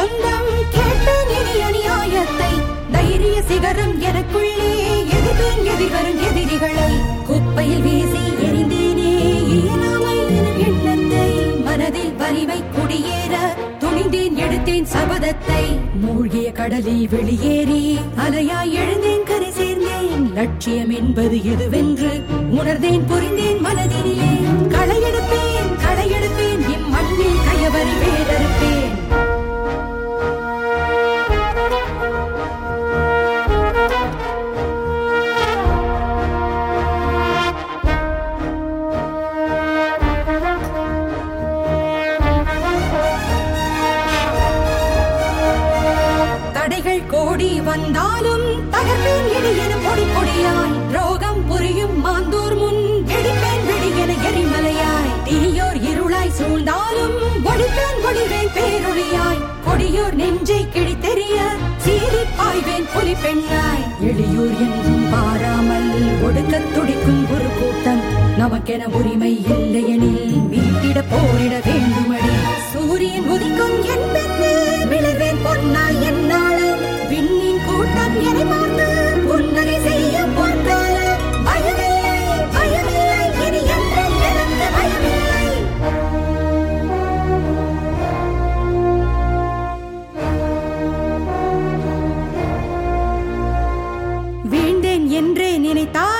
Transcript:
சொந்தம் கேட்டேன் இனி அநியாயத்தை தைரிய சிகரம் எனக்குள்ளே எதிர்ப்பேன் எதிர்வரும் எதிரிகளை குப்பையில் வீசி எரிந்தேனே இயலாமை எனும் எண்ணத்தை மனதில் வலிமை குடியேற துணிந்தேன் எடுத்தேன் சபதத்தை மூழ்கிய கடலில் வெளியேறி அலையாய் எழுந்தேன் கரை சேர்ந்தேன் லட்சியம் என்பது எதுவென்று உணர்ந்தேன் புரிந்தேன் மனதினிலே களையெடுப்பேன் களையெடுப்பேன் இம்மண்ணில் கயவரை வேறறுப்பேன் தடைகள் கோடி வந்தாலும் தகர்ப்பேன் இடையென பொடி பொடியாய் ரோகம் புரியும் மாந்தோர் முன் வெடிப்பேன் வெடியென எரிமலையாய் தீயோர் இருளாய் சூழ்ந்தாலும் ஒளிப்பேன் ஒளிவேன் பேரொளியாய் கொடியோர் நெஞ்சை கிழித்தெறிய சீறி பாய்வேன் புலி பெண்ணாய் எளியோர் என்றும் பாராமல் ஒடுக்கத் துடிக்கும் ஒரு கூட்டம் நமக்கென உரிமை இல்லையெனில் மீட்டிட போரிட வேண்டுமடி சூரியன் உதிக்கும் என் பெண்ணே விழுவேன் பொன்னாய் என்னாலும் விண்ணின் கூட்டம் என்னை பார்த்து புன்னகை செய்யும் பொற்காலம் பயமில்லை பயமில்லை இனி என்றும் எனக்கு பயமில்லை வீழ்ந்தேன் என்றே நினைத்தால்